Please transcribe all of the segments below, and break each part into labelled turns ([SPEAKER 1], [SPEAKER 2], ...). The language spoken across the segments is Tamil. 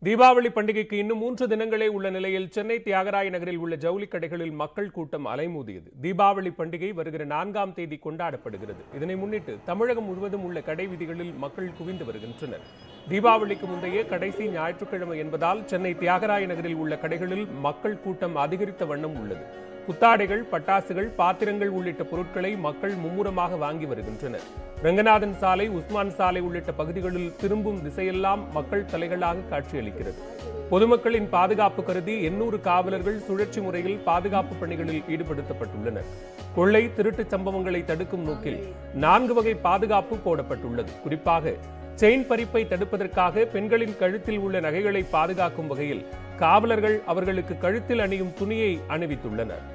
[SPEAKER 1] தீபாவளி பண்டிகைக்கு இன்னும் மூன்று தினங்களே உள்ள நிலையில் சென்னை தியாகராய நகரில் உள்ள ஜவுளி கடைகளில் மக்கள் கூட்டம் அலைமோதியது தீபாவளி பண்டிகை வருகிற நான்காம் தேதி கொண்டாடப்படுகிறது இதனை முன்னிட்டு தமிழகம் முழுவதும் உள்ள கடை வீதிகளில் மக்கள் குவிந்து வருகின்றனர் தீபாவளிக்கு முந்தைய கடைசி ஞாயிற்றுக்கிழமை என்பதால் சென்னை தியாகராய நகரில் உள்ள கடைகளில் மக்கள் கூட்டம் அதிகரித்த வண்ணம் உள்ளது புத்தாடைகள் பட்டாசுகள் பாத்திரங்கள் உள்ளிட்ட பொருட்களை மக்கள் மும்முரமாக வாங்கி வருகின்றனர் ரங்கநாதன் சாலை உஸ்மான் சாலை உள்ளிட்ட பகுதிகளில் திரும்பும் திசையெல்லாம் மக்கள் தலைகளாக காட்சியளிக்கிறது பொதுமக்களின் பாதுகாப்பு கருதி எண்ணூறு காவலர்கள் சுழற்சி முறையில் பாதுகாப்பு பணிகளில் ஈடுபடுத்தப்பட்டுள்ளனர் கொள்ளை திருட்டுச் சம்பவங்களை தடுக்கும் நோக்கில் நான்கு வகை பாதுகாப்பு போடப்பட்டுள்ளது குறிப்பாக செயின் பறிப்பை தடுப்பதற்காக பெண்களின் கழுத்தில் உள்ள நகைகளை பாதுகாக்கும் வகையில் காவலர்கள் அவர்களுக்கு கழுத்தில் அணியும் துணியை அணிவித்துள்ளனர்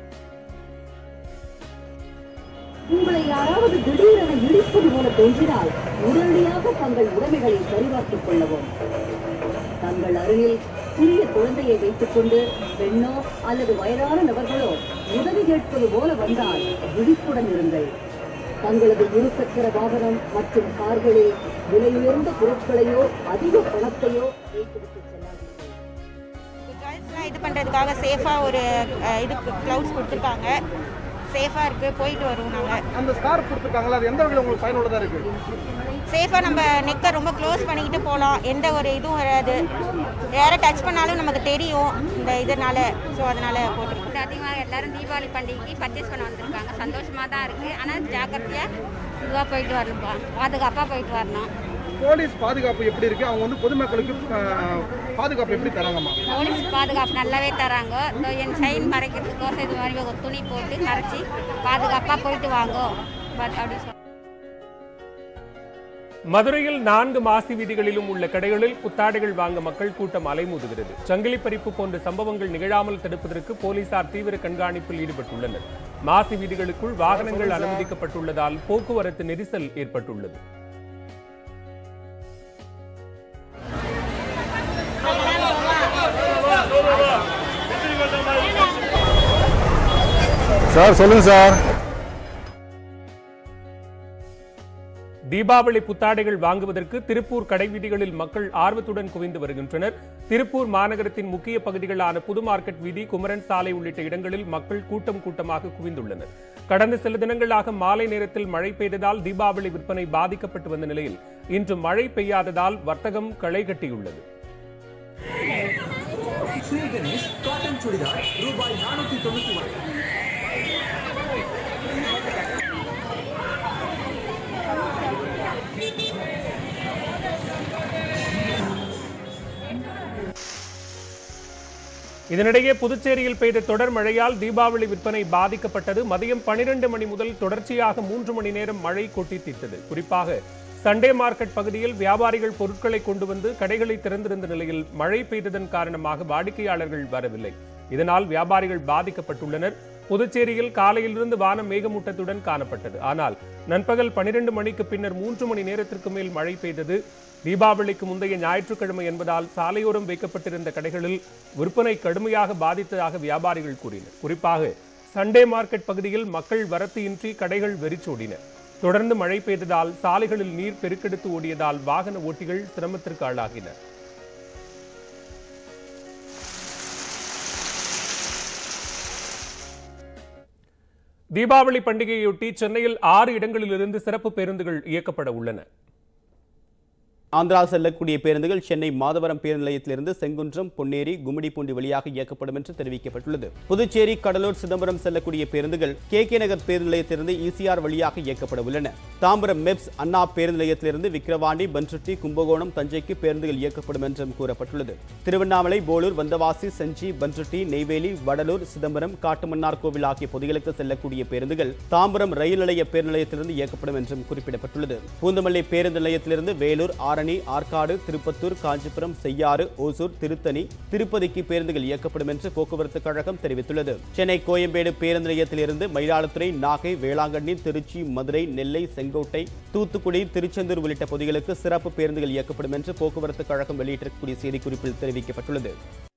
[SPEAKER 2] உங்களை யாராவது திடீரென இடிப்பது போல தோன்றினால் உடனடியாக தங்கள் உடைமைகளை சரிபார்த்துக் கொள்ளவும் தங்கள் அருகில் சிறிய குழந்தையை வைத்துக் கொண்டு பெண்ணோ அல்லது வயதான நபர்களோ உதவி கேட்பது போல வந்தால் விழிப்புடன் இருங்கள் தங்களது இருசக்கர வாகனம் மற்றும் கார்களில் விலை உயர்ந்த பொருட்களையோ அதிக பணத்தையோ வைத்துவிட்டு செல்லாதீர்கள்
[SPEAKER 3] கேர்ள்ஸ்லாம் இது பண்ணுறதுக்காக சேஃபாக ஒரு அஹ், இது க்ளவுட்ஸ் கொடுத்துருக்காங்க சேஃபாக இருக்குது போயிட்டு வருவோம் நாங்கள்
[SPEAKER 4] அந்த ஸ்கார்ப் கொடுத்துருக்காங்களா அது எந்த வகையில் உங்களுக்கு பயனுள்ளதாக இருக்கு
[SPEAKER 3] சேஃபாக நம்ம நெக்கை ரொம்ப க்ளோஸ் பண்ணிக்கிட்டு போகலாம் எந்த ஒரு இதுவும் வராது யாரை டச் பண்ணாலும் நமக்கு தெரியும் இந்த இதனால ஸோ அதனால் போட்டிருக்கோம்
[SPEAKER 5] வந்து அதிகமாக எல்லாரும் தீபாவளி பண்டிகைக்கு பர்ச்சேஸ் பண்ண வந்திருக்காங்க சந்தோஷமாக தான் இருக்குது ஆனால் ஜாக்கிரதையாக இதுவாக போயிட்டு வரணும்ப்பா பாதுகாப்பாக போயிட்டு வரணும்
[SPEAKER 4] போலீஸ் பாதுகாப்பு எப்படி இருக்கு அவங்க வந்து பொதுமக்களுக்கு ஆஹ், பாதுகாப்பு எப்படி தராங்கம்மா
[SPEAKER 5] போலீஸ் பாதுகாப்பு நல்லாவே தராங்க இதோ என் செயின் மறைக்கிறதுக்கோசம் இது மாதிரி ஒரு துணி போட்டு மறைச்சி பாதுகாப்பாக போயிட்டு வாங்கோ பட் அப்படி சொல்
[SPEAKER 1] மதுரையில் நான்கு மாசி வீதிகளிலும் உள்ள கடைகளில் புத்தாடைகள் வாங்க மக்கள் கூட்டம் அலைமோதுகிறது சங்கிலி பறிப்பு போன்ற சம்பவங்கள் நிகழாமல் தடுப்பதற்கு போலீசார் தீவிர கண்காணிப்பில் ஈடுபட்டுள்ளனர் மாசி வீதிகளுக்குள் வாகனங்கள் அனுமதிக்கப்பட்டுள்ளதால் போக்குவரத்து நெரிசல் ஏற்பட்டுள்ளது
[SPEAKER 6] சார் சொல்லுங்க சார்
[SPEAKER 1] தீபாவளி புத்தாடைகள் வாங்குவதற்கு திருப்பூர் கடைவீதிகளில் மக்கள் ஆர்வத்துடன் குவிந்து வருகின்றனர் திருப்பூர் மாநகரத்தின் முக்கிய பகுதிகளான புது மார்க்கெட் வீதி குமரன் சாலை உள்ளிட்ட இடங்களில் மக்கள் கூட்டம் கூட்டமாக குவிந்துள்ளனர் கடந்த சில தினங்களாக மாலை நேரத்தில் மழை பெய்ததால் தீபாவளி விற்பனை பாதிக்கப்பட்டு வந்த நிலையில் இன்று மழை பெய்யாததால் வர்த்தகம் களை கட்டியுள்ளது
[SPEAKER 7] ஸ்ரீ கணேஷ் காட்டன் சுடிதார் ரூபாய் நானூத்தி தொண்ணூத்தி ஒன்று
[SPEAKER 1] இதனிடையே புதுச்சேரியில் பெய்த தொடர் மழையால் தீபாவளி விற்பனை பாதிக்கப்பட்டது மதியம் 12 மணி முதல் தொடர்ச்சியாக மூன்று மணி நேரம் மழை கொட்டி தீர்த்தது குறிப்பாக சண்டே மார்க்கெட் பகுதியில் வியாபாரிகள் பொருட்களை கொண்டு வந்து கடைகளை திறந்திருந்த நிலையில் மழை பெய்ததன் காரணமாக வாடிக்கையாளர்கள் வரவில்லை இதனால் வியாபாரிகள் பாதிக்கப்பட்டுள்ளனர் புதுச்சேரியில் காலையிலிருந்து வானம் மேகமூட்டத்துடன் காணப்பட்டது ஆனால் நண்பகல் 12 மணிக்கு பின்னர் மூன்று மணி நேரத்திற்கு மேல் மழை பெய்தது தீபாவளிக்கு முந்தைய ஞாயிற்றுக்கிழமை என்பதால் சாலையோரம் வைக்கப்பட்டிருந்த கடைகளில் விற்பனை கடுமையாக பாதித்ததாக வியாபாரிகள் கூறினர் குறிப்பாக சண்டே மார்க்கெட் பகுதியில் மக்கள் வரத்து இன்றி கடைகள் வெறிச்சோடின தொடர்ந்து மழை பெய்ததால் சாலைகளில் நீர் பெருக்கெடுத்து ஓடியதால் வாகன ஓட்டிகள் சிரமத்திற்கு ஆளாகினர் தீபாவளி பண்டிகையொட்டி சென்னையில் ஆறு இடங்களிலிருந்து சிறப்பு பேருந்துகள் இயக்கப்பட உள்ளன
[SPEAKER 8] ஆந்திரா செல்லக்கூடிய பேருந்துகள் சென்னை மாதவரம் பேருந்து நிலையத்திலிருந்து செங்குன்றம் பொன்னேரி கும்மிடிப்பூண்டி வழியாக இயக்கப்படும் என்று தெரிவிக்கப்பட்டுள்ளது புதுச்சேரி கடலூர் சிதம்பரம் செல்லக்கூடிய பேருந்துகள் கே கே நகர் பேருந்து நிலையத்திலிருந்து இசிஆர் வழியாக இயக்கப்பட உள்ளன தாம்பரம் மெப்ஸ் அண்ணா பேருந்து நிலையத்திலிருந்து விக்கிரவாண்டி பன்ருட்டி கும்பகோணம் தஞ்சைக்கு பேருந்துகள் இயக்கப்படும் என்றும் கூறப்பட்டுள்ளது திருவண்ணாமலை போலூர் வந்தவாசி செஞ்சி பன்ருட்டி நெய்வேலி வடலூர் சிதம்பரம் காட்டுமன்னார் கோவில் ஆகிய பகுதிகளுக்கு செல்லக்கூடிய பேருந்துகள் தாம்பரம் ரயில் நிலைய பேருந்து நிலையத்திலிருந்து இயக்கப்படும் என்றும் குறிப்பிடப்பட்டுள்ளது பூந்தமல்லி பேருந்து நிலையத்திலிருந்து வேலூர் ஆரணி ஆற்காடு திருப்பத்தூர் காஞ்சிபுரம் செய்யாறு ஓசூர் திருத்தணி திருப்பதிக்கு பேருந்துகள் இயக்கப்படும் என்று போக்குவரத்து கழகம் தெரிவித்துள்ளது சென்னை கோயம்பேடு பேருந்து நிலையத்திலிருந்து மயிலாடுதுறை நாகை வேளாங்கண்ணி திருச்சி மதுரை நெல்லை செங்கோட்டை தூத்துக்குடி திருச்செந்தூர் உள்ளிட்ட பகுதிகளுக்கு சிறப்பு பேருந்துகள் இயக்கப்படும் என்று போக்குவரத்து கழகம் வெளியிட்டிருக்கக்கூடிய செய்திக்குறிப்பில் தெரிவிக்கப்பட்டுள்ளது